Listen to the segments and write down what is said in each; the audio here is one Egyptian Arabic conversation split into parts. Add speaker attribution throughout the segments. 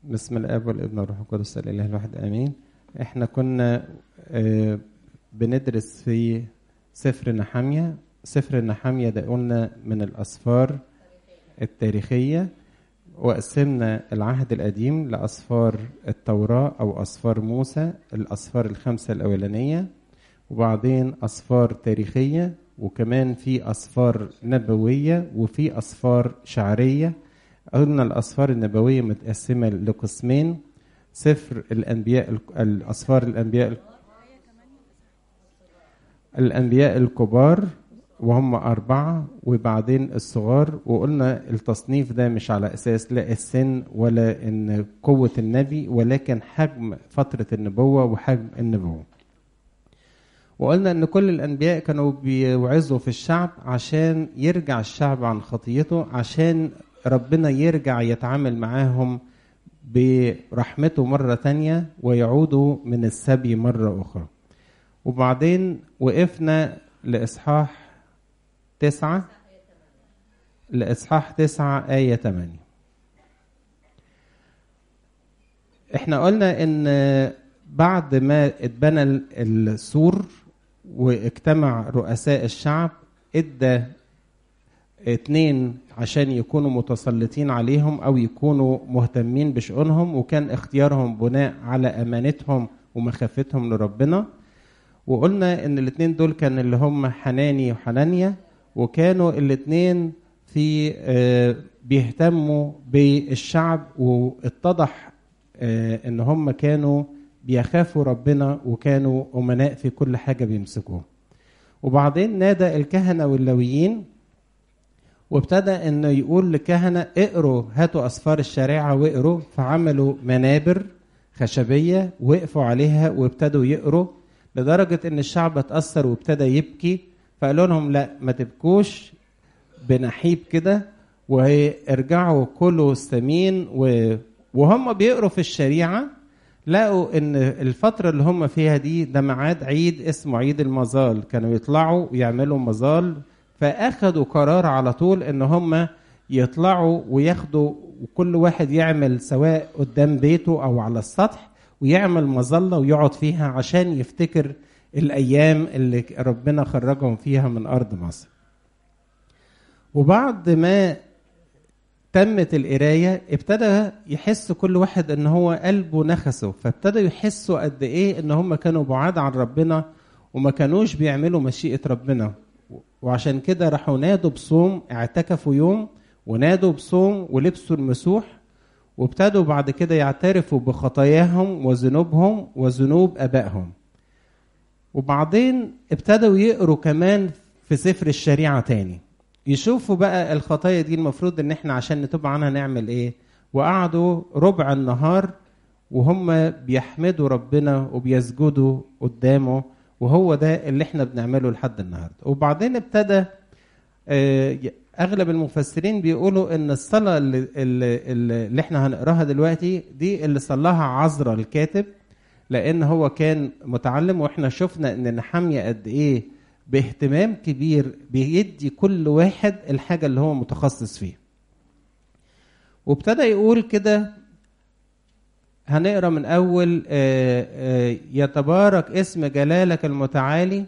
Speaker 1: بسم الاب والابن والروح القدس الاله الواحد امين احنا كنا آه، بندرس في سفر نحامية سفر نحامية ده قلنا من الاسفار التاريخيه وقسمنا العهد القديم لاسفار التوراه او اسفار موسى الاسفار الخمسه الاولانيه وبعدين اسفار تاريخيه وكمان في اسفار نبويه وفي اسفار شعريه قلنا الاسفار النبويه متقسمه لقسمين سفر الانبياء الاسفار الانبياء الانبياء الكبار وهم أربعة وبعدين الصغار وقلنا التصنيف ده مش على أساس لا السن ولا إن قوة النبي ولكن حجم فترة النبوة وحجم النبوة وقلنا إن كل الأنبياء كانوا بيوعظوا في الشعب عشان يرجع الشعب عن خطيته عشان ربنا يرجع يتعامل معاهم برحمته مرة تانية ويعودوا من السبي مرة أخرى وبعدين وقفنا لإصحاح تسعة لإصحاح تسعة آية تمانية احنا قلنا ان بعد ما اتبنى السور واجتمع رؤساء الشعب ادى اتنين عشان يكونوا متسلطين عليهم او يكونوا مهتمين بشؤونهم وكان اختيارهم بناء على امانتهم ومخافتهم لربنا وقلنا ان الاتنين دول كان اللي هم حناني وحنانيا وكانوا الاتنين في بيهتموا بالشعب واتضح ان هم كانوا بيخافوا ربنا وكانوا امناء في كل حاجه بيمسكوها وبعدين نادى الكهنه واللويين وابتدى انه يقول لكهنه اقروا هاتوا اسفار الشريعه واقروا فعملوا منابر خشبيه وقفوا عليها وابتدوا يقروا لدرجه ان الشعب اتاثر وابتدى يبكي فقالوا لهم لا ما تبكوش بنحيب كده وارجعوا كلوا السمين و... وهم بيقروا في الشريعه لقوا ان الفتره اللي هم فيها دي ده ميعاد عيد اسمه عيد المظال كانوا يطلعوا ويعملوا مظال فاخدوا قرار على طول ان هم يطلعوا وياخدوا وكل واحد يعمل سواء قدام بيته او على السطح ويعمل مظله ويقعد فيها عشان يفتكر الايام اللي ربنا خرجهم فيها من ارض مصر وبعد ما تمت القرايه ابتدى يحس كل واحد ان هو قلبه نخسه فابتدى يحسوا قد ايه ان هم كانوا بعاد عن ربنا وما كانوش بيعملوا مشيئه ربنا وعشان كده راحوا نادوا بصوم اعتكفوا يوم ونادوا بصوم ولبسوا المسوح وابتدوا بعد كده يعترفوا بخطاياهم وذنوبهم وذنوب ابائهم وبعدين ابتدوا يقروا كمان في سفر الشريعه تاني يشوفوا بقى الخطايا دي المفروض ان احنا عشان نتوب عنها نعمل ايه وقعدوا ربع النهار وهم بيحمدوا ربنا وبيسجدوا قدامه وهو ده اللي احنا بنعمله لحد النهارده وبعدين ابتدى اغلب المفسرين بيقولوا ان الصلاه اللي, اللي, اللي احنا هنقراها دلوقتي دي اللي صلاها عذرا الكاتب لان هو كان متعلم واحنا شفنا ان نحاميه قد ايه باهتمام كبير بيدي كل واحد الحاجه اللي هو متخصص فيها وابتدى يقول كده هنقرا من اول يتبارك اسم جلالك المتعالي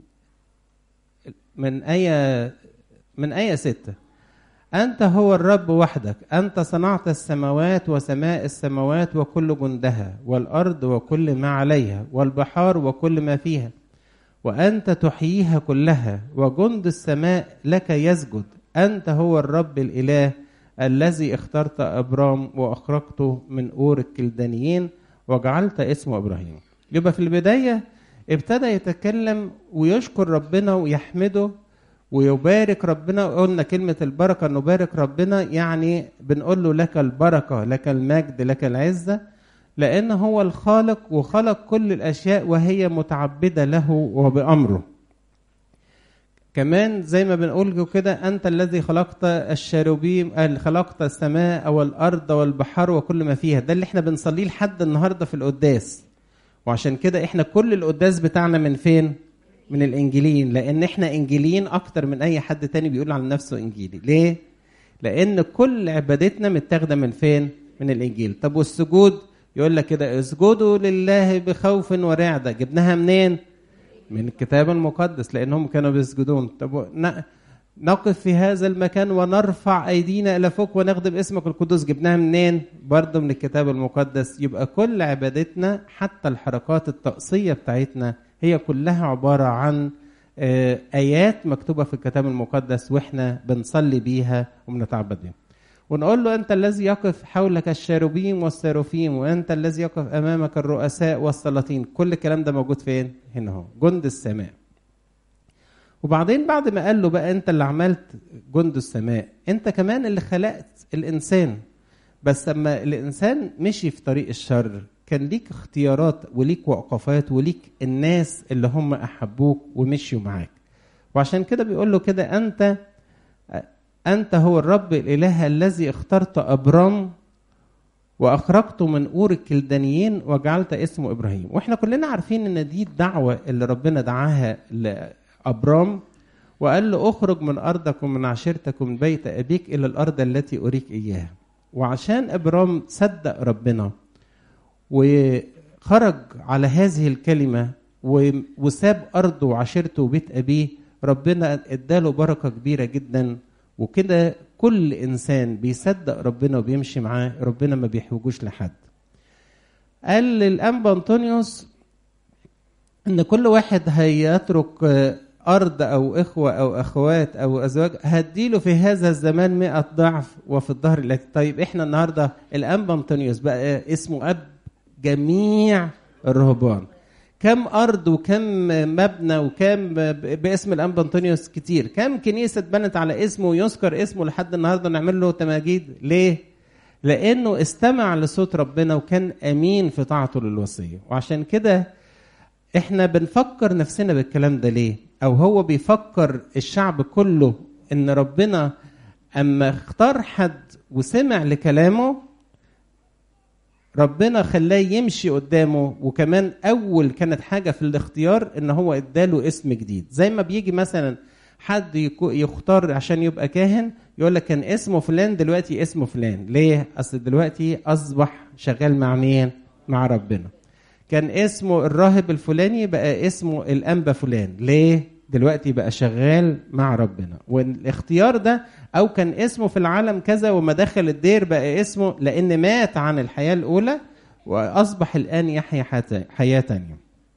Speaker 1: من آية من آية ستة أنت هو الرب وحدك أنت صنعت السماوات وسماء السماوات وكل جندها والأرض وكل ما عليها والبحار وكل ما فيها وأنت تحييها كلها وجند السماء لك يسجد أنت هو الرب الإله الذي اخترت أبرام وأخرجته من أور الكلدانيين وجعلت اسمه إبراهيم يبقى في البداية ابتدى يتكلم ويشكر ربنا ويحمده ويبارك ربنا قلنا كلمة البركة نبارك ربنا يعني بنقول له لك البركة لك المجد لك العزة لأن هو الخالق وخلق كل الأشياء وهي متعبدة له وبأمره كمان زي ما بنقول كده أنت الذي خلقت الشاروبيم خلقت السماء والأرض والبحر وكل ما فيها ده اللي احنا بنصليه لحد النهاردة في القداس وعشان كده احنا كل القداس بتاعنا من فين؟ من الانجيليين لان احنا انجيليين اكتر من اي حد تاني بيقول عن نفسه انجيلي ليه لان كل عبادتنا متاخده من فين من الانجيل طب والسجود يقول لك كده اسجدوا لله بخوف ورعده جبناها منين من الكتاب المقدس لانهم كانوا بيسجدون طب ن- نقف في هذا المكان ونرفع ايدينا الى فوق ونخدم اسمك القدوس جبناها منين برضه من الكتاب المقدس يبقى كل عبادتنا حتى الحركات الطقسيه بتاعتنا هي كلها عباره عن آه، ايات مكتوبه في الكتاب المقدس واحنا بنصلي بيها وبنتعبد بيها ونقول له انت الذي يقف حولك الشاروبيم والساروفيم وانت الذي يقف امامك الرؤساء والسلاطين كل الكلام ده موجود فين هنا اهو جند السماء وبعدين بعد ما قال له بقى انت اللي عملت جند السماء انت كمان اللي خلقت الانسان بس اما الانسان مشي في طريق الشر كان ليك اختيارات وليك وقفات وليك الناس اللي هم احبوك ومشيوا معاك وعشان كده بيقول له كده انت انت هو الرب الاله الذي اخترت ابرام واخرجته من اور الكلدانيين وجعلت اسمه ابراهيم واحنا كلنا عارفين ان دي الدعوه اللي ربنا دعاها لابرام وقال له اخرج من ارضك ومن عشيرتك ومن بيت ابيك الى الارض التي اريك اياها وعشان ابرام صدق ربنا وخرج على هذه الكلمه و- وساب ارضه وعشيرته وبيت ابيه ربنا اداله بركه كبيره جدا وكده كل انسان بيصدق ربنا وبيمشي معاه ربنا ما بيحوجوش لحد قال للانبا انطونيوس ان كل واحد هيترك آه، ارض او اخوه او اخوات او ازواج هديله في هذا الزمان مئة ضعف وفي الظهر التي طيب احنا النهارده الانبا انطونيوس بقى اسمه اب جميع الرهبان كم ارض وكم مبنى وكم باسم الانبا انطونيوس كتير كم كنيسه اتبنت على اسمه ويذكر اسمه لحد النهارده نعمل له تماجيد ليه لانه استمع لصوت ربنا وكان امين في طاعته للوصيه وعشان كده احنا بنفكر نفسنا بالكلام ده ليه او هو بيفكر الشعب كله ان ربنا اما اختار حد وسمع لكلامه ربنا خلاه يمشي قدامه وكمان اول كانت حاجه في الاختيار ان هو اداله اسم جديد زي ما بيجي مثلا حد يكو- يختار عشان يبقى كاهن يقول لك كان اسمه فلان دلوقتي اسمه فلان ليه اصل دلوقتي اصبح شغال مع مين مع ربنا كان اسمه الراهب الفلاني بقى اسمه الانبا فلان ليه دلوقتي بقى شغال مع ربنا والاختيار ده او كان اسمه في العالم كذا وما دخل الدير بقى اسمه لان مات عن الحياه الاولى واصبح الان يحيا حياة- حياه تانية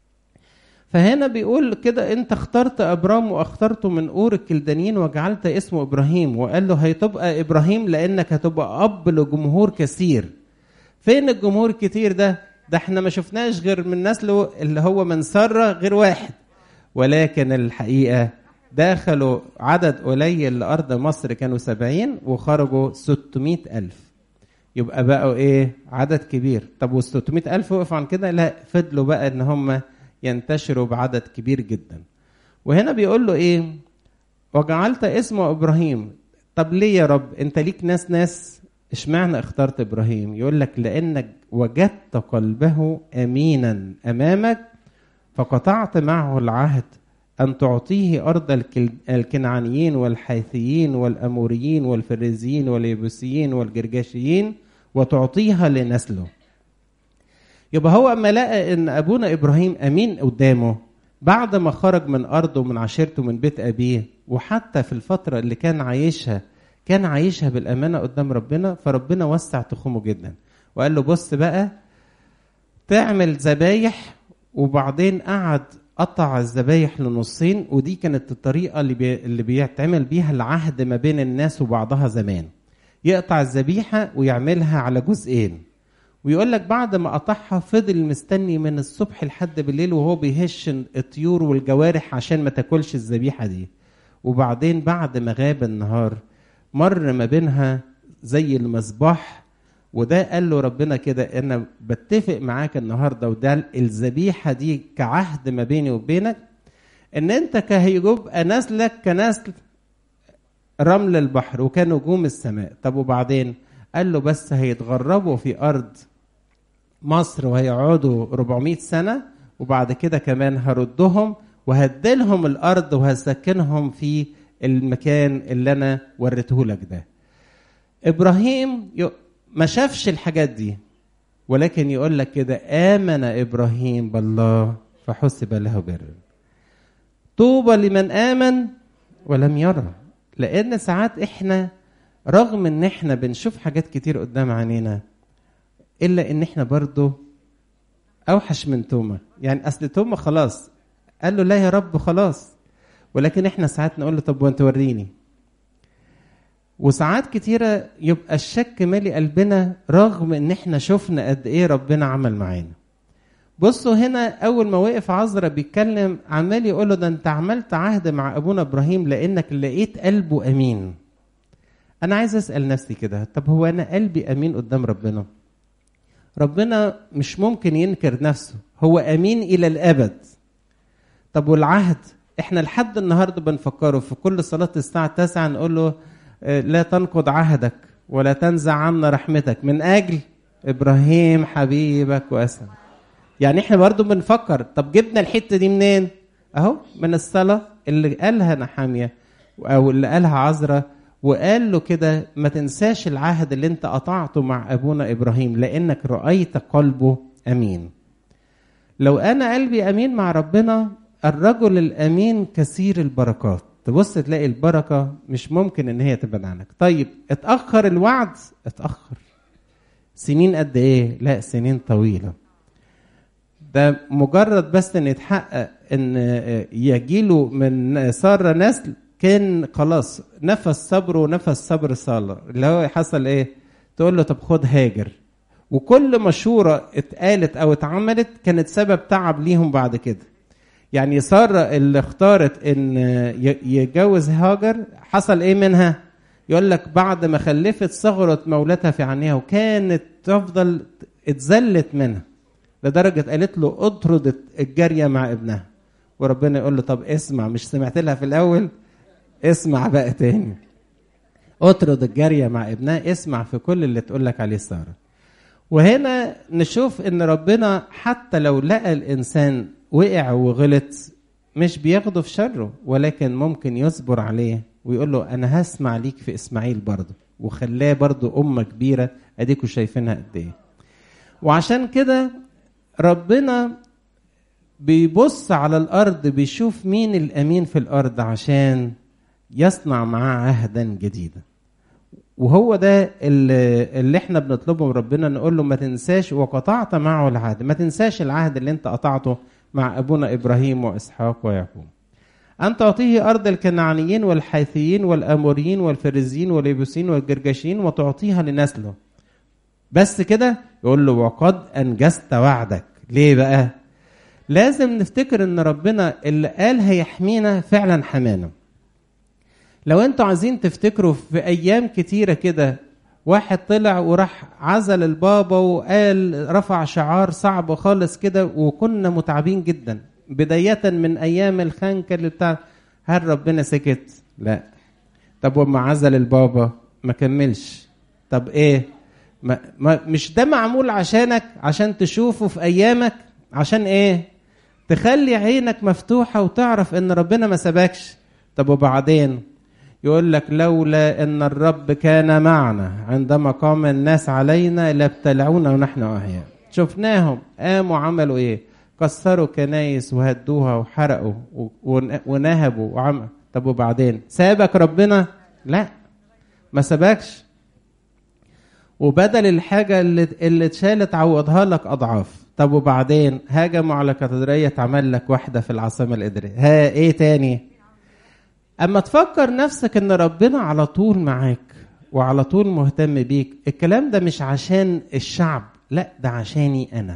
Speaker 1: فهنا بيقول كده انت اخترت ابرام واخترته من اور الكلدانيين وجعلت اسمه ابراهيم وقال له هتبقى ابراهيم لانك هتبقى اب لجمهور كثير فين الجمهور كتير ده ده احنا ما شفناش غير من نسله اللي هو من سرة غير واحد ولكن الحقيقة دخلوا عدد قليل لأرض مصر كانوا سبعين وخرجوا ستمائة ألف يبقى بقوا ايه عدد كبير طب وال 600 ألف وقفوا عن كده لا فضلوا بقى ان هم ينتشروا بعدد كبير جدا وهنا بيقول له ايه وجعلت اسمه ابراهيم طب ليه يا رب انت ليك ناس ناس اشمعنى اخترت ابراهيم يقول لك لانك وجدت قلبه امينا امامك فقطعت معه العهد ان تعطيه ارض الكل- الكنعانيين والحيثيين والاموريين والفريزيين واليبوسيين والجرجاشيين وتعطيها لنسله يبقى هو اما لقى ان ابونا ابراهيم امين قدامه بعد ما خرج من ارضه ومن عشيرته من بيت ابيه وحتى في الفتره اللي كان عايشها كان عايشها بالامانه قدام ربنا فربنا وسع تخومه جدا وقال له بص بقى تعمل ذبايح وبعدين قعد قطع الذبايح لنصين ودي كانت الطريقه اللي بي... اللي بيتعمل بيها العهد ما بين الناس وبعضها زمان يقطع الذبيحه ويعملها على جزئين ويقول لك بعد ما قطعها فضل مستني من الصبح لحد بالليل وهو بيهش الطيور والجوارح عشان ما تاكلش الذبيحه دي وبعدين بعد ما غاب النهار مر ما بينها زي المصباح وده قال له ربنا كده انا بتفق معاك النهارده وده الذبيحه دي كعهد ما بيني وبينك ان انت كهيبقى نسلك كنسل رمل البحر وكنجوم السماء طب وبعدين قال له بس هيتغربوا في ارض مصر وهيقعدوا 400 سنه وبعد كده كمان هردهم وهديلهم الارض وهسكنهم في المكان اللي انا وريته لك ده ابراهيم ي- ما شافش الحاجات دي ولكن يقول لك كده آمن إبراهيم بالله فحسب له بر طوبى لمن آمن ولم يرى لأن ساعات إحنا رغم إن إحنا بنشوف حاجات كتير قدام عينينا إلا إن إحنا برضو أوحش من توما يعني أصل توما خلاص قال له لا يا رب خلاص ولكن إحنا ساعات نقول له طب وأنت وريني وساعات كتيرة يبقى الشك مالي قلبنا رغم ان احنا شفنا قد ايه ربنا عمل معانا بصوا هنا اول ما وقف عذرا بيتكلم عمال يقول له ده انت عملت عهد مع ابونا ابراهيم لانك لقيت قلبه امين انا عايز اسال نفسي كده طب هو انا قلبي امين قدام ربنا ربنا مش ممكن ينكر نفسه هو امين الى الابد طب والعهد احنا لحد النهارده بنفكره في كل صلاه الساعه 9 نقول له لا تنقض عهدك ولا تنزع عنا رحمتك من اجل ابراهيم حبيبك واسم يعني احنا برضو بنفكر طب جبنا الحته دي منين اهو من الصلاه اللي قالها نحاميه او اللي قالها عذرا وقال له كده ما تنساش العهد اللي انت قطعته مع ابونا ابراهيم لانك رايت قلبه امين لو انا قلبي امين مع ربنا الرجل الامين كثير البركات تبص تلاقي البركة مش ممكن إن هي تبعد عنك طيب اتأخر الوعد اتأخر سنين قد إيه لا سنين طويلة ده مجرد بس إن يتحقق إن يجيله من سارة نسل كان خلاص نفس صبره ونفس صبر سارة اللي هو حصل إيه تقول له طب خد هاجر وكل مشورة اتقالت أو اتعملت كانت سبب تعب ليهم بعد كده يعني سارة اللي اختارت ان يتجوز هاجر حصل ايه منها يقول لك بعد ما خلفت صغرت مولاتها في عينيها وكانت تفضل اتذلت منها لدرجة قالت له اطرد الجارية مع ابنها وربنا يقول له طب اسمع مش سمعت لها في الاول اسمع بقى تاني اطرد الجارية مع ابنها اسمع في كل اللي تقول لك عليه سارة وهنا نشوف ان ربنا حتى لو لقى الانسان وقع وغلط مش بياخده في شره ولكن ممكن يصبر عليه ويقول له انا هسمع ليك في اسماعيل برضه وخلاه برضه امه كبيره اديكوا شايفينها قد ايه وعشان كده ربنا بيبص على الارض بيشوف مين الامين في الارض عشان يصنع معاه عهدا جديدا وهو ده اللي, اللي احنا بنطلبه من ربنا نقول له ما تنساش وقطعت معه العهد ما تنساش العهد اللي انت قطعته مع ابونا ابراهيم واسحاق ويعقوب ان تعطيه ارض الكنعانيين والحيثيين والاموريين والفريزيين واليبوسيين والجرجاشيين وتعطيها لنسله بس كده يقول له وقد انجزت وعدك ليه بقى لازم نفتكر ان ربنا اللي قال هيحمينا فعلا حمانا لو انتوا عايزين تفتكروا في ايام كتيره كده واحد طلع وراح عزل البابا وقال رفع شعار صعب خالص كده وكنا متعبين جدا بداية من أيام الخنكة اللي بتاع هل ربنا سكت؟ لا طب وما عزل البابا ما كملش طب ايه؟ ما ما مش ده معمول عشانك عشان تشوفه في أيامك عشان ايه؟ تخلي عينك مفتوحة وتعرف إن ربنا ما سابكش طب وبعدين يقول لك لولا ان الرب كان معنا عندما قام الناس علينا لابتلعونا ونحن احياء شفناهم قاموا عملوا ايه كسروا كنايس وهدوها وحرقوا ونهبوا وعملوا طب وبعدين سابك ربنا لا ما سابكش وبدل الحاجة اللي اللي اتشالت عوضها لك أضعاف طب وبعدين هاجموا على كاتدرائية اتعمل لك واحدة في العاصمة الإدارية ها إيه تاني اما تفكر نفسك ان ربنا على طول معاك وعلى طول مهتم بيك الكلام ده مش عشان الشعب لا ده عشاني انا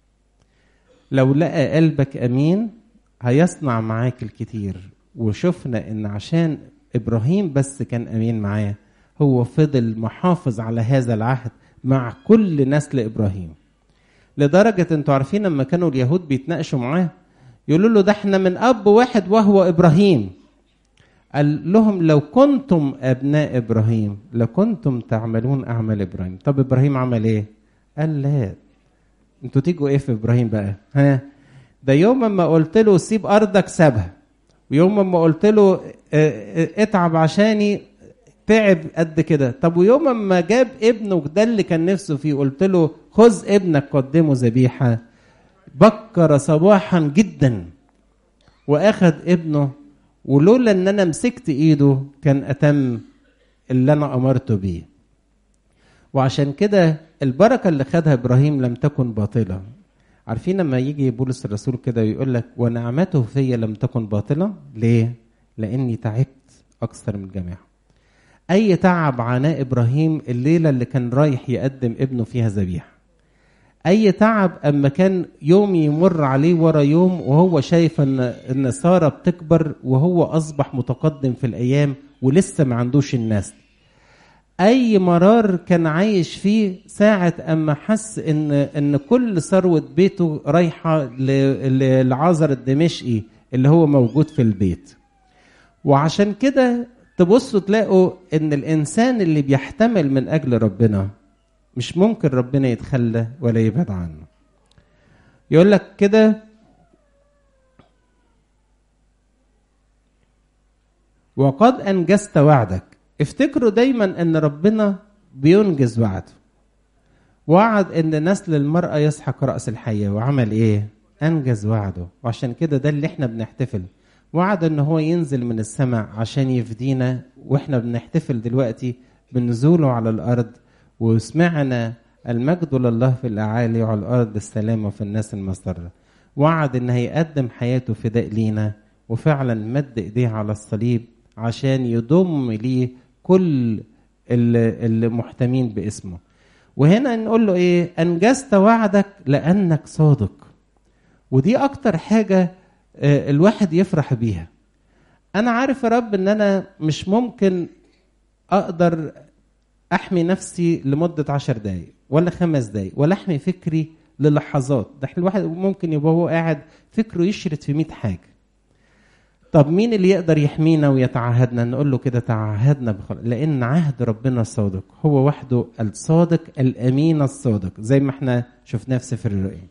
Speaker 1: لو لقى قلبك امين هيصنع معاك الكتير وشفنا ان عشان ابراهيم بس كان امين معاه هو فضل محافظ على هذا العهد مع كل نسل ابراهيم لدرجه انتوا عارفين لما كانوا اليهود بيتناقشوا معاه يقولوا له ده احنا من اب واحد وهو ابراهيم قال لهم لو كنتم ابناء ابراهيم لكنتم تعملون اعمال ابراهيم طب ابراهيم عمل ايه قال لا انتوا تيجوا ايه في ابراهيم بقى ها ده يوم ما قلت له سيب ارضك سابها ويوم ما قلت له اتعب عشاني تعب قد كده طب ويوم ما جاب ابنه ده اللي كان نفسه فيه قلت له خذ ابنك قدمه ذبيحه بكر صباحا جدا واخد ابنه ولولا ان انا مسكت ايده كان اتم اللي انا امرته بيه وعشان كده البركه اللي خدها ابراهيم لم تكن باطله عارفين لما يجي بولس الرسول كده ويقول لك ونعمته في لم تكن باطله ليه لاني تعبت اكثر من الجميع اي تعب عاناه ابراهيم الليله اللي كان رايح يقدم ابنه فيها ذبيحه اي تعب اما كان يوم يمر عليه ورا يوم وهو شايف ان ان ساره بتكبر وهو اصبح متقدم في الايام ولسه ما عندوش الناس اي مرار كان عايش فيه ساعه اما حس ان ان كل ثروه بيته رايحه لعازر الدمشقي اللي هو موجود في البيت وعشان كده تبصوا تلاقوا ان الانسان اللي بيحتمل من اجل ربنا مش ممكن ربنا يتخلى ولا يبعد عنه يقول لك كده وقد انجزت وعدك افتكروا دايما ان ربنا بينجز وعده وعد ان نسل المرأة يسحق رأس الحية وعمل ايه انجز وعده وعشان كده ده اللي احنا بنحتفل وعد ان هو ينزل من السماء عشان يفدينا واحنا بنحتفل دلوقتي بنزوله على الارض وسمعنا المجد لله في الاعالي وعلى الارض السلام وفي الناس المسره وعد ان هيقدم حياته فداء لينا وفعلا مد ايديه على الصليب عشان يضم ليه كل المحتمين باسمه وهنا نقول له ايه انجزت وعدك لانك صادق ودي اكتر حاجه الواحد يفرح بيها انا عارف يا رب ان انا مش ممكن اقدر احمي نفسي لمده عشر دقايق ولا خمس دقايق ولا احمي فكري للحظات ده الواحد ممكن يبقى هو قاعد فكره يشرد في 100 حاجه طب مين اللي يقدر يحمينا ويتعهدنا نقول له كده تعهدنا بخلق. لان عهد ربنا الصادق هو وحده الصادق الامين الصادق زي ما احنا شفناه في سفر الرؤيا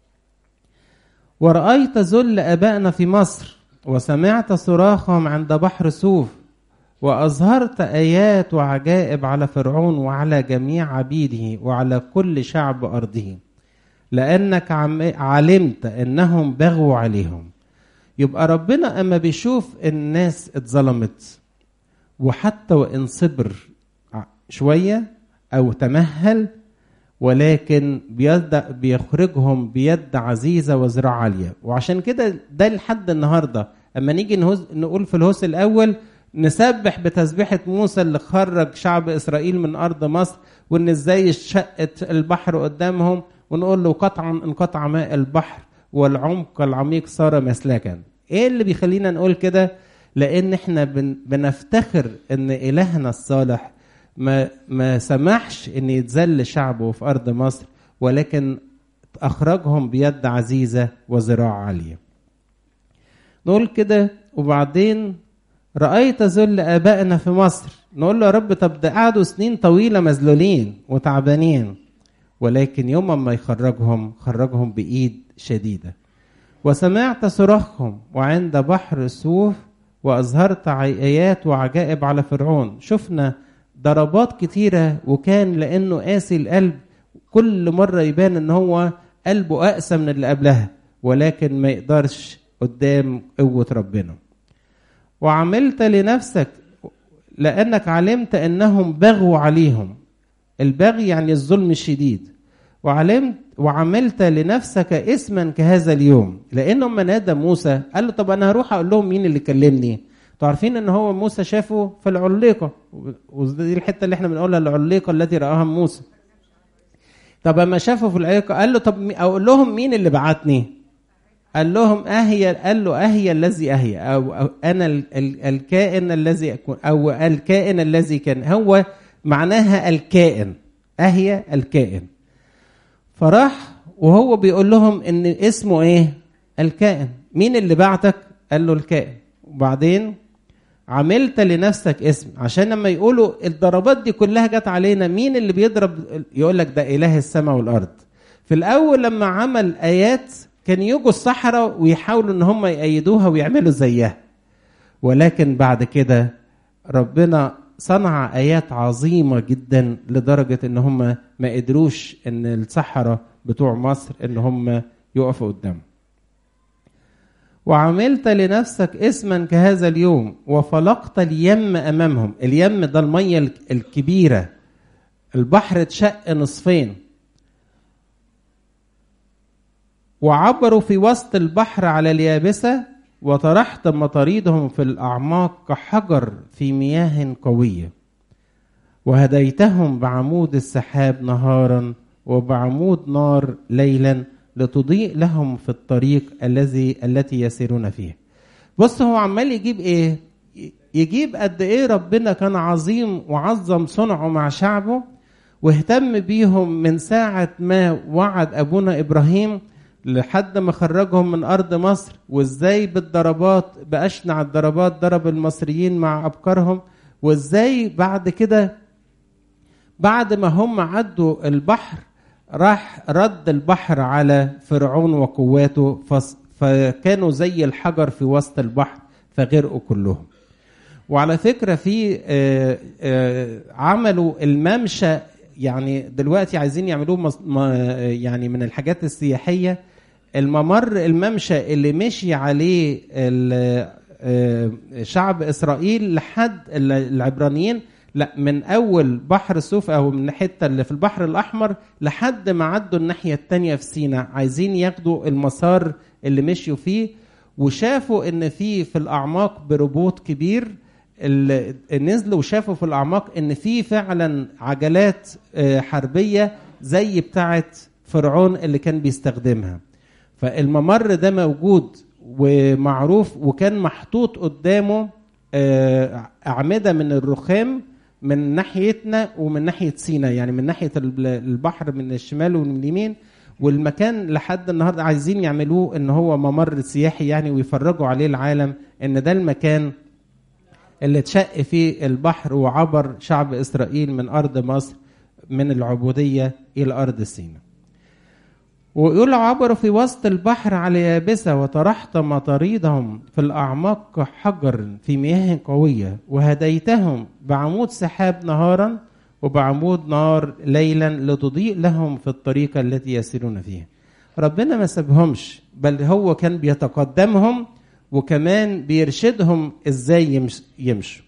Speaker 1: ورأيت ذل آبائنا في مصر وسمعت صراخهم عند بحر صوف وأظهرت آيات وعجائب على فرعون وعلى جميع عبيده وعلى كل شعب أرضه لأنك علمت أنهم بغوا عليهم يبقى ربنا أما بيشوف الناس اتظلمت وحتى وإن صبر شوية أو تمهل ولكن بيد بيخرجهم بيد عزيزه وذراع عاليه وعشان كده ده لحد النهارده اما نيجي نقول في الهوس الاول نسبح بتسبيحه موسى اللي خرج شعب اسرائيل من ارض مصر وان ازاي شقت البحر قدامهم ونقول له قطعا انقطع ماء البحر والعمق العميق صار مسلكا ايه اللي بيخلينا نقول كده لان احنا بنفتخر ان الهنا الصالح ما ما سمحش ان يتذل شعبه في ارض مصر ولكن اخرجهم بيد عزيزه وذراع عاليه. نقول كده وبعدين رايت ذل ابائنا في مصر نقول له يا رب طب ده قعدوا سنين طويله مذلولين وتعبانين ولكن يوم ما يخرجهم خرجهم بايد شديده. وسمعت صراخهم وعند بحر سوف واظهرت ايات وعجائب على فرعون شفنا ضربات كتيرة وكان لأنه قاسي القلب كل مرة يبان إن هو قلبه أقسى من اللي قبلها ولكن ما يقدرش قدام قوة ربنا وعملت لنفسك لأنك علمت أنهم بغوا عليهم البغي يعني الظلم الشديد وعلمت وعملت لنفسك اسما كهذا اليوم لأنه لما نادى موسى قال له طب أنا هروح أقول لهم مين اللي كلمني انتوا عارفين ان هو موسى شافه في العليقه ودي الحته اللي احنا بنقولها العليقه التي راها موسى طب اما شافه في العليقه قال له طب اقول لهم مين اللي بعتني قال لهم اهي قال له اهي الذي اهي او, أو انا ال ال الكائن الذي اكون او الكائن الذي كان هو معناها الكائن اهي الكائن فراح وهو بيقول لهم ان اسمه ايه الكائن مين اللي بعتك قال له الكائن وبعدين عملت لنفسك اسم عشان لما يقولوا الضربات دي كلها جت علينا مين اللي بيضرب يقول لك ده اله السماء والارض في الاول لما عمل ايات كان يجوا الصحراء ويحاولوا ان هم يأيدوها ويعملوا زيها ولكن بعد كده ربنا صنع ايات عظيمه جدا لدرجه ان هم ما قدروش ان السحره بتوع مصر ان هم يقفوا قدامه وعملت لنفسك اسما كهذا اليوم وفلقت اليم امامهم اليم ده الميه الكبيره البحر اتشق نصفين وعبروا في وسط البحر على اليابسه وطرحت مطاريدهم في الاعماق كحجر في مياه قويه وهديتهم بعمود السحاب نهارا وبعمود نار ليلا لتضيء لهم في الطريق الذي التي يسيرون فيه بص هو عمال يجيب ايه يجيب قد ايه ربنا كان عظيم وعظم صنعه مع شعبه واهتم بيهم من ساعة ما وعد أبونا إبراهيم لحد ما خرجهم من أرض مصر وإزاي بالضربات بأشنع الضربات ضرب المصريين مع أبكارهم وإزاي بعد كده بعد ما هم عدوا البحر راح رد البحر على فرعون وقواته فكانوا زي الحجر في وسط البحر فغرقوا كلهم وعلى فكرة في عملوا الممشى يعني دلوقتي عايزين يعملوه يعني من الحاجات السياحية الممر الممشى اللي مشي عليه شعب إسرائيل لحد العبرانيين لا من اول بحر سوف او من الحته اللي في البحر الاحمر لحد ما عدوا الناحيه الثانيه في سيناء عايزين ياخدوا المسار اللي مشيوا فيه وشافوا ان في في الاعماق بربوط كبير نزلوا وشافوا في الاعماق ان في فعلا عجلات حربيه زي بتاعه فرعون اللي كان بيستخدمها فالممر ده موجود ومعروف وكان محطوط قدامه اعمده من الرخام من ناحيتنا ومن ناحيه سينا يعني من ناحيه البحر من الشمال ومن اليمين والمكان لحد النهارده عايزين يعملوه ان هو ممر سياحي يعني ويفرجوا عليه العالم ان ده المكان اللي اتشق فيه البحر وعبر شعب اسرائيل من ارض مصر من العبوديه الى ارض سينا. ويقول عبروا في وسط البحر على يابسة وطرحت مطاريدهم في الأعماق كحجر في مياه قوية وهديتهم بعمود سحاب نهارا وبعمود نار ليلا لتضيء لهم في الطريق التي يسيرون فيها ربنا ما سابهمش بل هو كان بيتقدمهم وكمان بيرشدهم ازاي يمشوا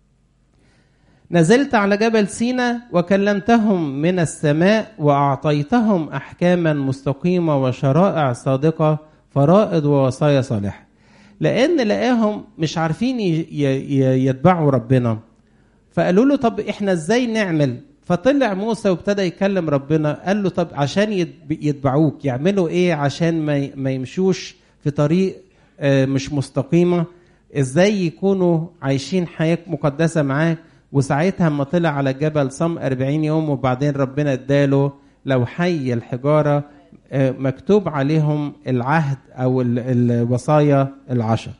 Speaker 1: نزلت على جبل سينا وكلمتهم من السماء واعطيتهم احكاما مستقيمه وشرائع صادقه فرائض ووصايا صالحه لان لقاهم مش عارفين يتبعوا ربنا فقالوا له طب احنا ازاي نعمل فطلع موسى وابتدى يكلم ربنا قال له طب عشان يتبعوك يعملوا ايه عشان ما يمشوش في طريق مش مستقيمه ازاي يكونوا عايشين حياه مقدسه معاك وساعتها اما طلع على الجبل صم 40 يوم وبعدين ربنا اداله لو حي الحجاره مكتوب عليهم العهد او الوصايا العشر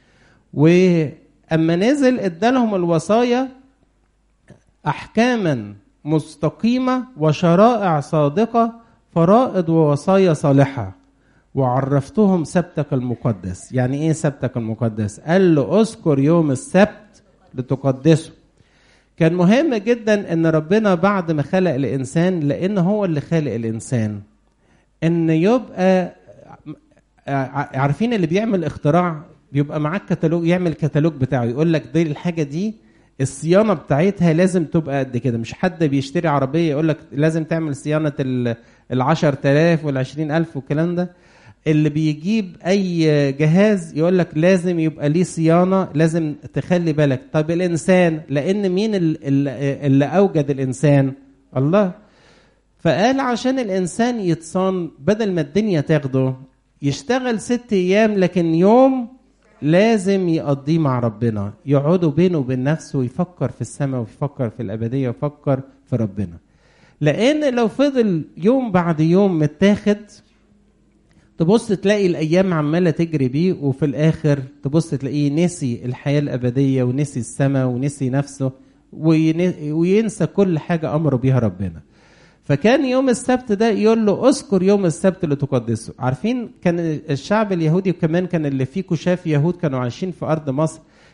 Speaker 1: واما نزل ادالهم الوصايا احكاما مستقيمه وشرائع صادقه فرائض ووصايا صالحه وعرفتهم سبتك المقدس يعني ايه سبتك المقدس قال له اذكر يوم السبت لتقدسه كان مهم جدا ان ربنا بعد ما خلق الانسان لان هو اللي خالق الانسان ان يبقى عارفين اللي بيعمل اختراع بيبقى معاه كتالوج يعمل كتالوج بتاعه يقول لك دي الحاجه دي الصيانه بتاعتها لازم تبقى قد كده مش حد بيشتري عربيه يقول لك لازم تعمل صيانه ال 10000 وال 20000 والكلام ده اللي بيجيب اي جهاز يقول لك لازم يبقى ليه صيانه لازم تخلي بالك طب الانسان لان مين اللي اوجد الانسان الله فقال عشان الانسان يتصان بدل ما الدنيا تاخده يشتغل ست ايام لكن يوم لازم يقضيه مع ربنا يقعدوا بينه وبين نفسه ويفكر في السماء ويفكر في الابديه ويفكر في ربنا لان لو فضل يوم بعد يوم متاخد تبص تلاقي الايام عماله تجري بيه وفي الاخر تبص تلاقيه نسي الحياه الابديه ونسي السماء ونسي نفسه وينسى كل حاجه امره بيها ربنا فكان يوم السبت ده يقول له اذكر يوم السبت لتقدسه عارفين كان الشعب اليهودي وكمان كان اللي فيه كشاف يهود كانوا عايشين في ارض مصر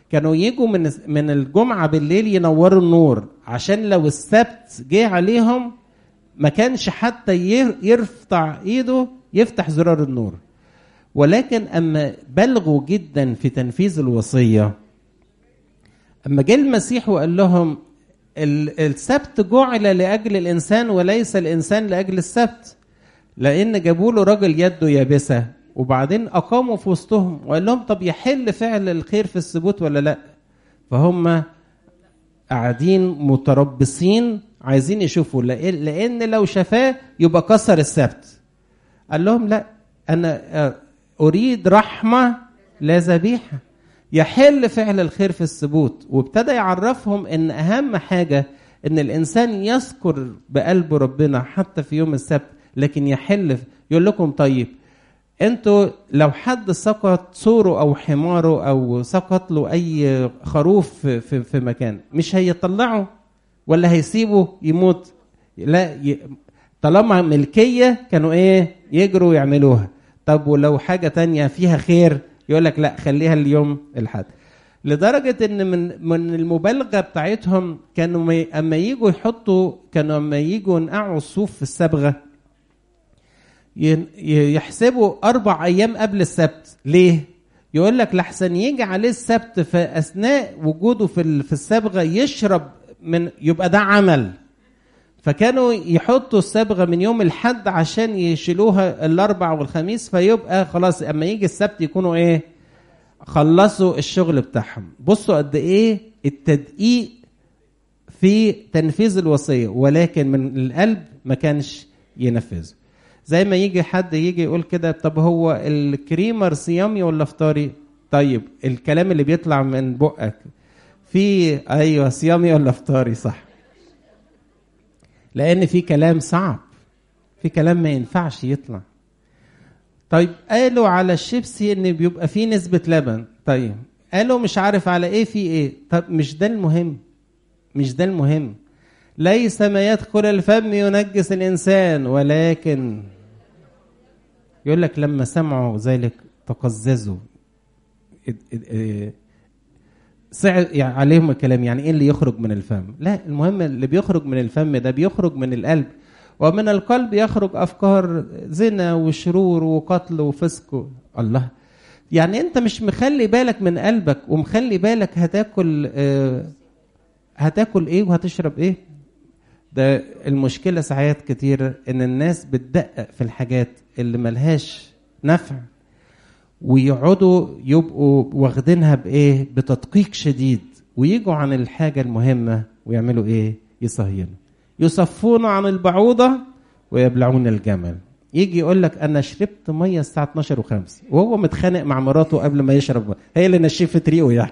Speaker 1: كانوا يجوا من من الجمعه بالليل ينوروا النور عشان لو السبت جه عليهم ما كانش حتى يرفع ايده يفتح زرار النور ولكن اما بلغوا جدا في تنفيذ الوصيه اما جه المسيح وقال لهم السبت جعل لاجل الانسان وليس الانسان لاجل السبت لان جابوا له راجل يده يابسه وبعدين اقاموا في وسطهم وقال لهم طب يحل فعل الخير في الثبوت ولا لا فهم قاعدين متربصين عايزين يشوفوا لان لو شافاه يبقى كسر السبت قال لهم لا انا اريد رحمه لا ذبيحه يحل فعل الخير في الثبوت وابتدى يعرفهم ان اهم حاجه ان الانسان يذكر بقلبه ربنا حتى في يوم السبت لكن يحل يقول لكم طيب انتوا لو حد سقط صوره او حماره او سقط له اي خروف في, في مكان مش هيطلعه ولا هيسيبه يموت لا ي... طالما ملكيه كانوا ايه يجروا يعملوها طب ولو حاجه تانية فيها خير يقول لك لا خليها اليوم الحد لدرجة إن من من المبالغة بتاعتهم كانوا أما يجوا يحطوا كانوا أما يجوا ينقعوا الصوف في الصبغة يحسبوا أربع أيام قبل السبت ليه؟ يقول لك لحسن يجي عليه السبت في أثناء وجوده في في الصبغة يشرب من يبقى ده عمل فكانوا يحطوا الصبغه من يوم الحد عشان يشيلوها الاربع والخميس فيبقى خلاص اما يجي السبت يكونوا ايه خلصوا الشغل بتاعهم بصوا قد ايه التدقيق في تنفيذ الوصيه ولكن من القلب ما كانش ينفذه زي ما يجي حد يجي يقول كده طب هو الكريمر صيامي ولا فطاري طيب الكلام اللي بيطلع من بقك في ايوه صيامي ولا فطاري صح لان في كلام صعب في كلام ما ينفعش يطلع طيب قالوا على الشيبسي ان بيبقى فيه نسبة لبن طيب قالوا مش عارف على ايه في ايه طب مش ده المهم مش ده المهم ليس ما يدخل الفم ينجس الانسان ولكن يقول لك لما سمعوا ذلك تقززوا صعد يعني عليهم الكلام يعني ايه اللي يخرج من الفم لا المهم اللي بيخرج من الفم ده بيخرج من القلب ومن القلب يخرج افكار زنا وشرور وقتل وفسق الله يعني انت مش مخلي بالك من قلبك ومخلي بالك هتاكل آه هتاكل ايه وهتشرب ايه ده المشكلة ساعات كتير ان الناس بتدقق في الحاجات اللي ملهاش نفع ويقعدوا يبقوا واخدينها بايه بتدقيق شديد ويجوا عن الحاجة المهمة ويعملوا ايه يصهينوا يصفون عن البعوضة ويبلعون الجمل يجي يقول لك انا شربت ميه الساعه 12 و5 وهو متخانق مع مراته قبل ما يشرب هي اللي نشفت ريقه يعني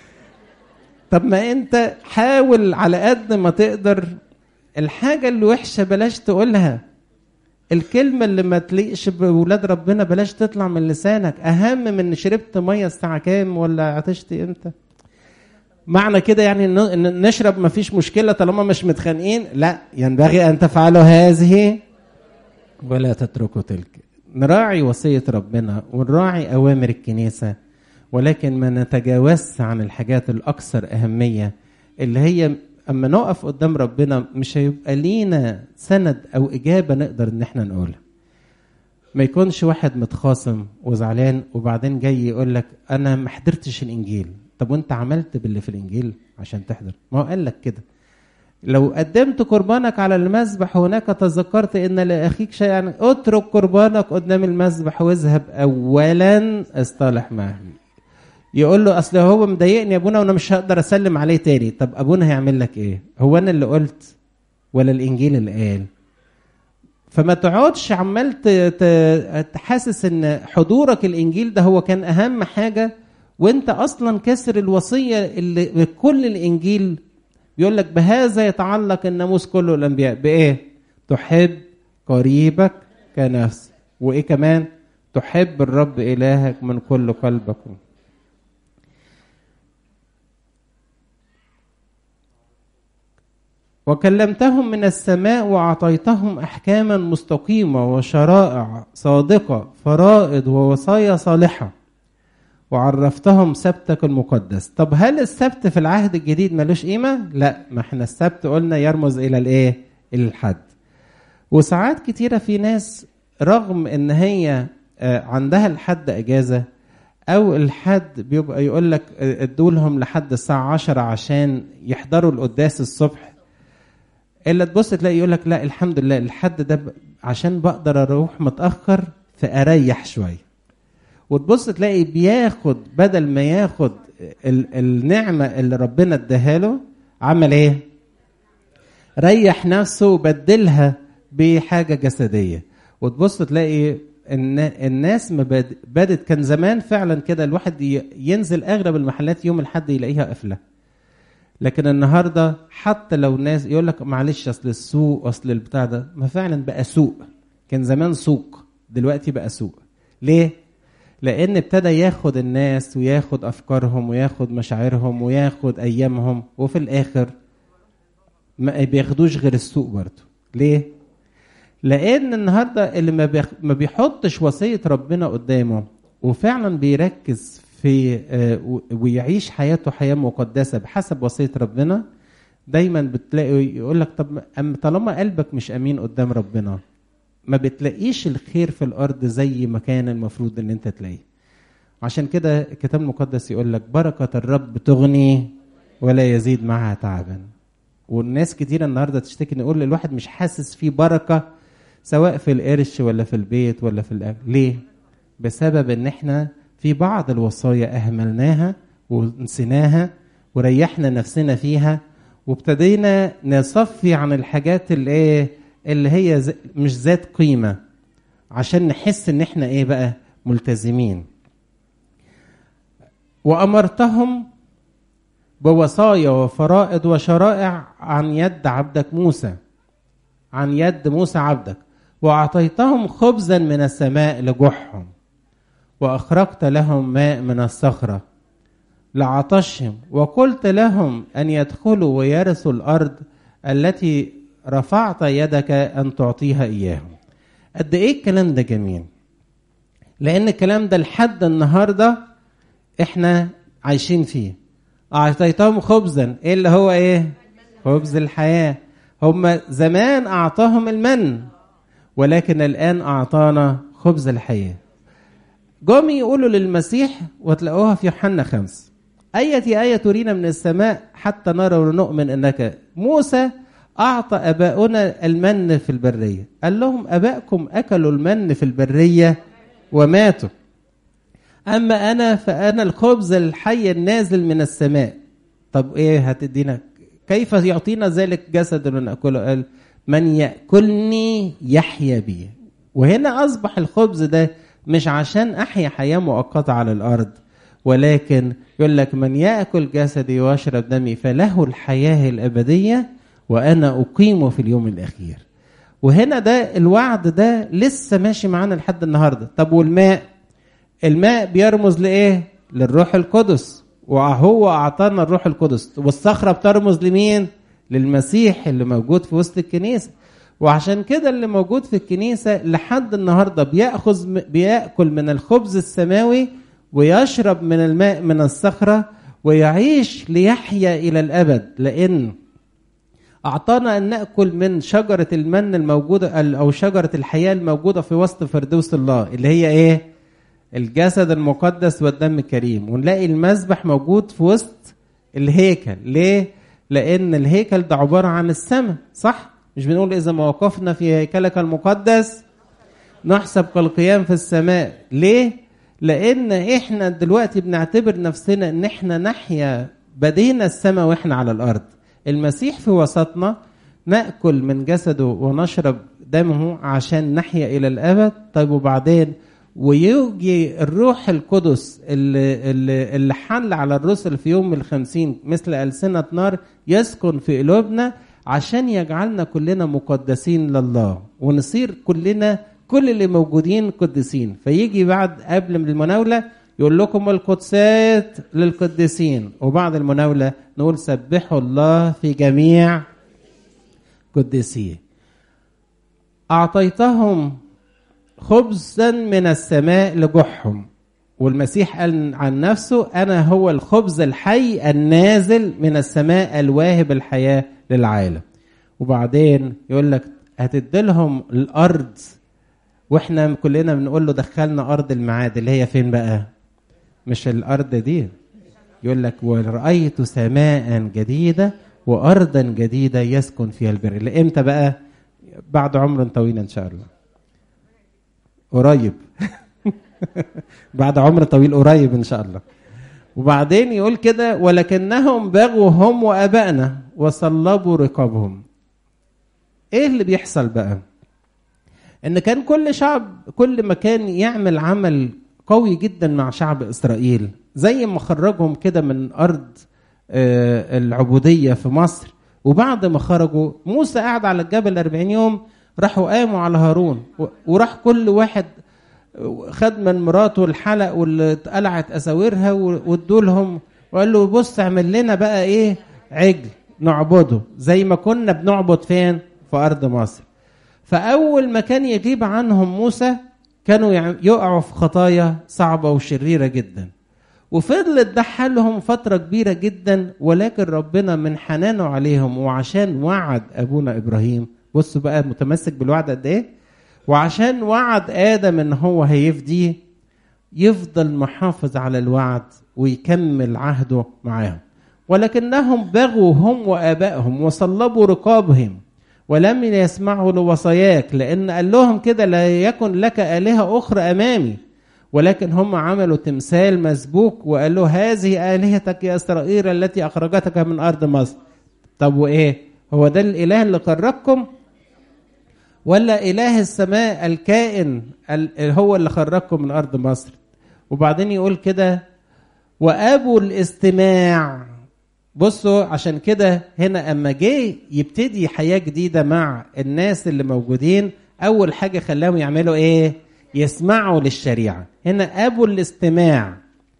Speaker 1: طب ما انت حاول على قد ما تقدر الحاجه اللي وحشه بلاش تقولها الكلمة اللي ما تليقش بولاد ربنا بلاش تطلع من لسانك أهم من شربت مية الساعة كام ولا عطشت إمتى معنى كده يعني إن نشرب ما فيش مشكلة طالما مش متخانقين لا ينبغي أن تفعلوا هذه ولا تتركوا تلك نراعي وصية ربنا ونراعي أوامر الكنيسة ولكن ما نتجاوزش عن الحاجات الأكثر أهمية اللي هي اما نقف قدام ربنا مش هيبقى لينا سند او اجابه نقدر ان احنا نقولها ما يكونش واحد متخاصم وزعلان وبعدين جاي يقول لك انا ما حضرتش الانجيل طب وانت عملت باللي في الانجيل عشان تحضر ما هو قال لك كده لو قدمت قربانك على المذبح هناك تذكرت ان لاخيك شيئا اترك قربانك قدام المذبح واذهب اولا اصطلح معه يقول له اصل هو مضايقني يا ابونا وانا مش هقدر اسلم عليه تاني طب ابونا هيعمل لك ايه هو انا اللي قلت ولا الانجيل اللي قال فما تقعدش عمال تحسس ان حضورك الانجيل ده هو كان اهم حاجه وانت اصلا كسر الوصيه اللي كل الانجيل بيقول لك بهذا يتعلق الناموس كله الانبياء بايه تحب قريبك كنفسك وايه كمان تحب الرب الهك من كل قلبك وكلمتهم من السماء واعطيتهم احكاما مستقيمه وشرائع صادقه فرائض ووصايا صالحه وعرفتهم سبتك المقدس طب هل السبت في العهد الجديد ملوش قيمة؟ لا ما احنا السبت قلنا يرمز إلى الإيه؟ إلى الحد وساعات كتيرة في ناس رغم إن هي عندها الحد أجازة أو الحد بيبقى يقول لك ادولهم لحد الساعة عشرة عشان يحضروا القداس الصبح إلا تبص تلاقي يقول لك لا الحمد لله الحد ده عشان بقدر أروح متأخر فأريح شوية وتبص تلاقي بياخد بدل ما ياخد ال النعمة اللي ربنا اداها له عمل ايه؟ ريح نفسه وبدلها بحاجة جسدية وتبص تلاقي ان الناس ما بدت كان زمان فعلا كده الواحد ينزل اغلب المحلات يوم الحد يلاقيها قافله لكن النهارده حتى لو ناس يقول لك معلش اصل السوق اصل البتاع ده ما فعلا بقى سوق كان زمان سوق دلوقتي بقى سوق ليه لان ابتدى ياخد الناس وياخد افكارهم وياخد مشاعرهم وياخد ايامهم وفي الاخر ما بياخدوش غير السوق برضه ليه لان النهارده اللي ما, بيخ... ما بيحطش وصيه ربنا قدامه وفعلا بيركز في آه ويعيش حياته حياه مقدسه بحسب وصيه ربنا دايما بتلاقي يقول لك طب طالما قلبك مش امين قدام ربنا ما بتلاقيش الخير في الارض زي ما كان المفروض ان انت تلاقيه عشان كده الكتاب المقدس يقول لك بركه الرب تغني ولا يزيد معها تعبا والناس كتير النهارده تشتكي نقول الواحد مش حاسس فيه بركه سواء في القرش ولا في البيت ولا في الاكل ليه بسبب ان احنا في بعض الوصايا اهملناها ونسيناها وريحنا نفسنا فيها وابتدينا نصفي عن الحاجات اللي ايه اللي هي مش ذات قيمه عشان نحس ان احنا ايه بقى ملتزمين وامرتهم بوصايا وفرائض وشرائع عن يد عبدك موسى عن يد موسى عبدك واعطيتهم خبزا من السماء لجحهم واخرجت لهم ماء من الصخره لعطشهم وقلت لهم ان يدخلوا ويرثوا الارض التي رفعت يدك ان تعطيها اياهم قد ايه الكلام ده جميل لان الكلام ده لحد النهارده احنا عايشين فيه اعطيتهم خبزا ايه اللي هو ايه خبز الحياه هم زمان اعطاهم المن ولكن الان اعطانا خبز الحياه جم يقولوا للمسيح وتلاقوها في يوحنا خمس أية آية ترينا من السماء حتى نرى ونؤمن أنك موسى أعطى أباؤنا المن في البرية قال لهم أبائكم أكلوا المن في البرية وماتوا أما أنا فأنا الخبز الحي النازل من السماء طب إيه هتدينا كيف يعطينا ذلك جسد نأكله قال من يأكلني يحيا بي وهنا أصبح الخبز ده مش عشان أحيا حياة مؤقتة على الأرض ولكن يقول لك من يأكل جسدي ويشرب دمي فله الحياة الأبدية وأنا أقيمه في اليوم الأخير وهنا ده الوعد ده لسه ماشي معانا لحد النهاردة طب والماء الماء بيرمز لإيه للروح القدس وهو أعطانا الروح القدس والصخرة بترمز لمين للمسيح اللي موجود في وسط الكنيسة وعشان كده اللي موجود في الكنيسة لحد النهاردة بيأخذ بيأكل من الخبز السماوي ويشرب من الماء من الصخرة ويعيش ليحيا إلى الأبد لأن أعطانا أن نأكل من شجرة المن الموجودة أو شجرة الحياة الموجودة في وسط فردوس الله اللي هي إيه؟ الجسد المقدس والدم الكريم ونلاقي المذبح موجود في وسط الهيكل ليه؟ لأن الهيكل ده عبارة عن السماء صح؟ مش بنقول إذا ما وقفنا في هيكلك المقدس نحسب كالقيام في السماء ليه؟ لان احنا دلوقتي بنعتبر نفسنا ان احنا نحيا بدينا السماء واحنا على الارض المسيح في وسطنا ناكل من جسده ونشرب دمه عشان نحيا الى الابد طيب وبعدين ويجي الروح القدس اللي, اللي, اللي حل على الرسل في يوم الخمسين مثل ألسنة نار يسكن في قلوبنا عشان يجعلنا كلنا مقدسين لله ونصير كلنا كل اللي موجودين قديسين فيجي بعد قبل من المناولة يقول لكم القدسات للقديسين وبعد المناولة نقول سبحوا الله في جميع قديسيه أعطيتهم خبزا من السماء لجحهم والمسيح قال عن نفسه انا هو الخبز الحي النازل من السماء الواهب الحياه للعالم وبعدين يقول لك هتديلهم الارض واحنا كلنا بنقول له دخلنا ارض الميعاد اللي هي فين بقى مش الارض دي يقول لك ورأيت سماء جديدة وأرضا جديدة يسكن فيها البر لإمتى بقى بعد عمر طويل إن شاء الله قريب بعد عمر طويل قريب إن شاء الله وبعدين يقول كده ولكنهم بغوا هم وآبائنا وصلبوا رقابهم إيه اللي بيحصل بقى إن كان كل شعب كل مكان يعمل عمل قوي جدا مع شعب إسرائيل زي ما خرجهم كده من ارض العبوديه في مصر وبعد ما خرجوا موسى قعد على الجبل 40 يوم راحوا قاموا على هارون وراح كل واحد خد من مراته الحلق واللي اتقلعت اساورها وادوا لهم وقال له بص اعمل لنا بقى ايه عجل نعبده زي ما كنا بنعبد فين في ارض مصر فاول ما كان يجيب عنهم موسى كانوا يقعوا في خطايا صعبه وشريره جدا وفضلت ده حالهم فترة كبيرة جدا ولكن ربنا من حنانه عليهم وعشان وعد أبونا إبراهيم بصوا بقى متمسك بالوعد قد إيه وعشان وعد آدم إن هو هيفديه يفضل محافظ على الوعد ويكمل عهده معاهم ولكنهم بغوا هم وآبائهم وصلبوا رقابهم ولم يسمعوا لوصاياك لأن قال لهم كده لا يكن لك آلهة أخرى أمامي ولكن هم عملوا تمثال مسبوك وقالوا هذه آلهتك يا إسرائيل التي أخرجتك من أرض مصر طب وإيه هو ده الإله اللي خرجكم ولا إله السماء الكائن هو اللي خرجكم من أرض مصر وبعدين يقول كده وأبوا الاستماع بصوا عشان كده هنا أما جه يبتدي حياة جديدة مع الناس اللي موجودين أول حاجة خلاهم يعملوا إيه يسمعوا للشريعة هنا أبوا الاستماع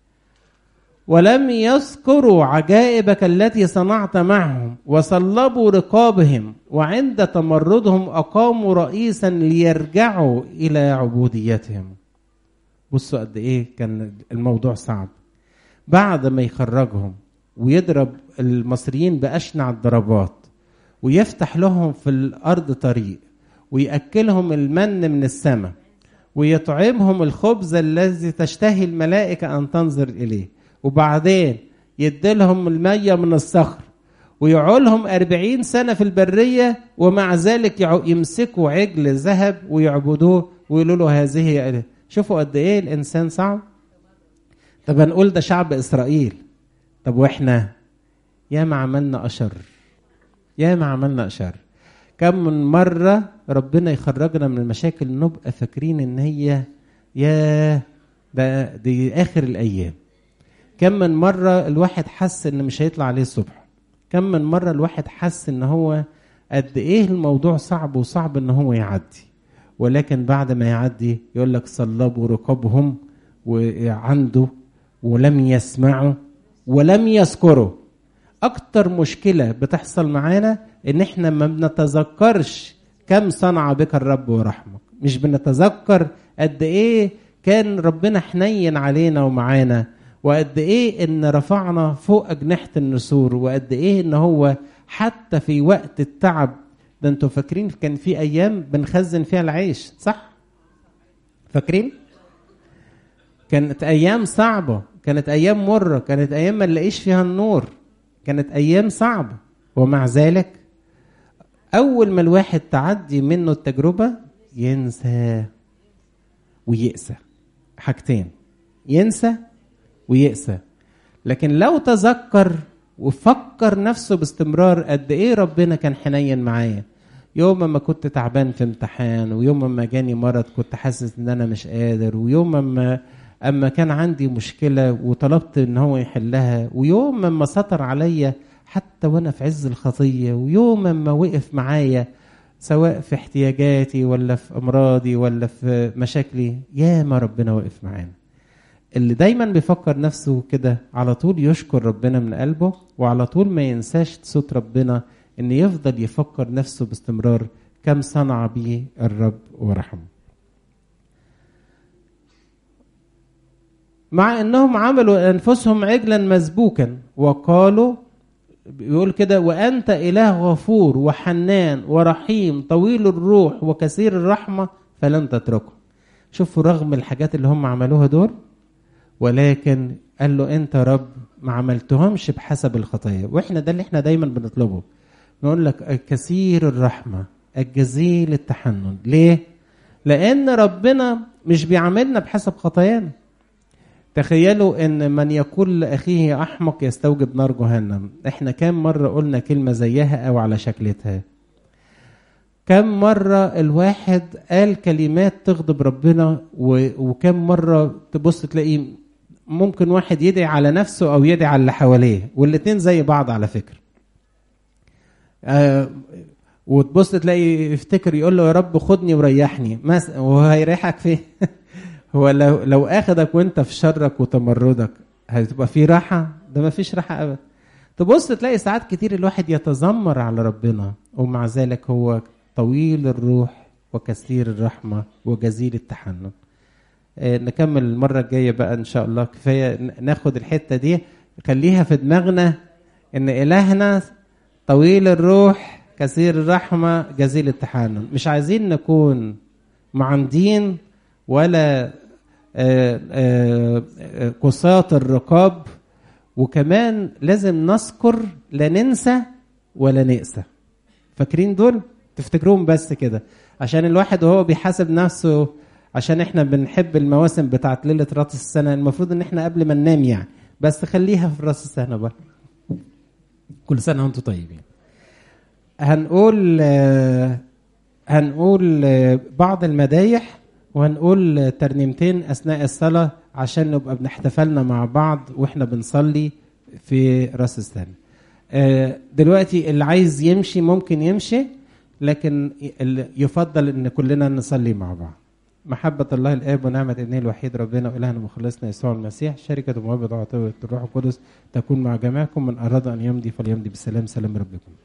Speaker 1: ولم يذكروا عجائبك التي صنعت معهم وصلبوا رقابهم وعند تمردهم أقاموا رئيسا ليرجعوا إلى عبوديتهم بصوا قد إيه كان الموضوع صعب بعد ما يخرجهم ويضرب المصريين بأشنع الضربات ويفتح لهم في الأرض طريق ويأكلهم المن من السماء ويطعمهم الخبز الذي تشتهي الملائكة أن تنظر إليه وبعدين يديلهم المية من الصخر ويعولهم أربعين سنة في البرية ومع ذلك يمسكوا عجل ذهب ويعبدوه ويقولوا له هذه إله شوفوا قد إيه الإنسان صعب طب هنقول ده شعب إسرائيل طب وإحنا يا ما عملنا أشر يا ما عملنا أشر كم من مرة ربنا يخرجنا من المشاكل نبقى فاكرين ان هي يا ده دي اخر الايام كم من مرة الواحد حس ان مش هيطلع عليه الصبح كم من مرة الواحد حس ان هو قد ايه الموضوع صعب وصعب ان هو يعدي ولكن بعد ما يعدي يقول لك صلبوا رقابهم وعنده ولم يسمعوا ولم يذكروا اكتر مشكلة بتحصل معانا ان احنا ما بنتذكرش كم صنع بك الرب ورحمك مش بنتذكر قد ايه كان ربنا حنين علينا ومعانا وقد ايه ان رفعنا فوق اجنحه النسور وقد ايه ان هو حتى في وقت التعب ده انتوا فاكرين كان في ايام بنخزن فيها العيش صح فاكرين كانت ايام صعبه كانت ايام مره كانت ايام ما نلاقيش فيها النور كانت ايام صعبه ومع ذلك اول ما الواحد تعدي منه التجربه ينسى ويأسى حاجتين ينسى ويأسى لكن لو تذكر وفكر نفسه باستمرار قد ايه ربنا كان حنين معايا يوم ما كنت تعبان في امتحان ويوم ما جاني مرض كنت حاسس ان انا مش قادر ويوم ما اما كان عندي مشكله وطلبت ان هو يحلها ويوم ما ستر عليا حتى وانا في عز الخطيه ويوم ما وقف معايا سواء في احتياجاتي ولا في امراضي ولا في مشاكلي يا ما ربنا وقف معانا اللي دايما بيفكر نفسه كده على طول يشكر ربنا من قلبه وعلى طول ما ينساش صوت ربنا ان يفضل يفكر نفسه باستمرار كم صنع به الرب ورحمه مع انهم عملوا انفسهم عجلا مسبوكا وقالوا بيقول كده وانت اله غفور وحنان ورحيم طويل الروح وكثير الرحمه فلن تتركه شوفوا رغم الحاجات اللي هم عملوها دول ولكن قال له انت يا رب ما عملتهمش بحسب الخطيه واحنا ده اللي احنا دايما بنطلبه نقول لك كثير الرحمه الجزيل التحنن ليه لان ربنا مش بيعاملنا بحسب خطايانا تخيلوا ان من يقول لاخيه احمق يستوجب نار جهنم احنا كام مره قلنا كلمه زيها او على شكلتها كم مرة الواحد قال كلمات تغضب ربنا و... وكم مرة تبص تلاقي ممكن واحد يدعي على نفسه أو يدعي على اللي حواليه والاتنين زي بعض على فكرة آه وتبص تلاقي يفتكر يقول له يا رب خدني وريحني مس... وهيريحك فين هو لو لو اخدك وانت في شرك وتمردك هتبقى في راحة ده ما فيش راحة أبدا تبص تلاقي ساعات كتير الواحد يتذمر على ربنا ومع ذلك هو طويل الروح وكثير الرحمة وجزيل التحنن آه نكمل المرة الجاية بقى إن شاء الله كفاية ناخد الحتة دي خليها في دماغنا إن إلهنا طويل الروح كثير الرحمة جزيل التحنن مش عايزين نكون معندين ولا قساة الرقاب وكمان لازم نذكر لا ننسى ولا نقسى فاكرين دول تفتكروهم بس كده عشان الواحد وهو بيحاسب نفسه عشان احنا بنحب المواسم بتاعت ليله راس السنه المفروض ان احنا قبل ما ننام يعني بس خليها في راس السنه بقى كل سنه وانتم طيبين هنقول هنقول بعض المدايح وهنقول ترنيمتين اثناء الصلاه عشان نبقى بنحتفلنا مع بعض واحنا بنصلي في راس السنه دلوقتي اللي عايز يمشي ممكن يمشي لكن يفضل ان كلنا نصلي مع بعض محبة الله الآب ونعمة ابنه الوحيد ربنا وإلهنا ومخلصنا يسوع المسيح شركة وموهبة وعطية الروح القدس تكون مع جميعكم من أراد أن يمضي فليمضي بالسلام سلام ربكم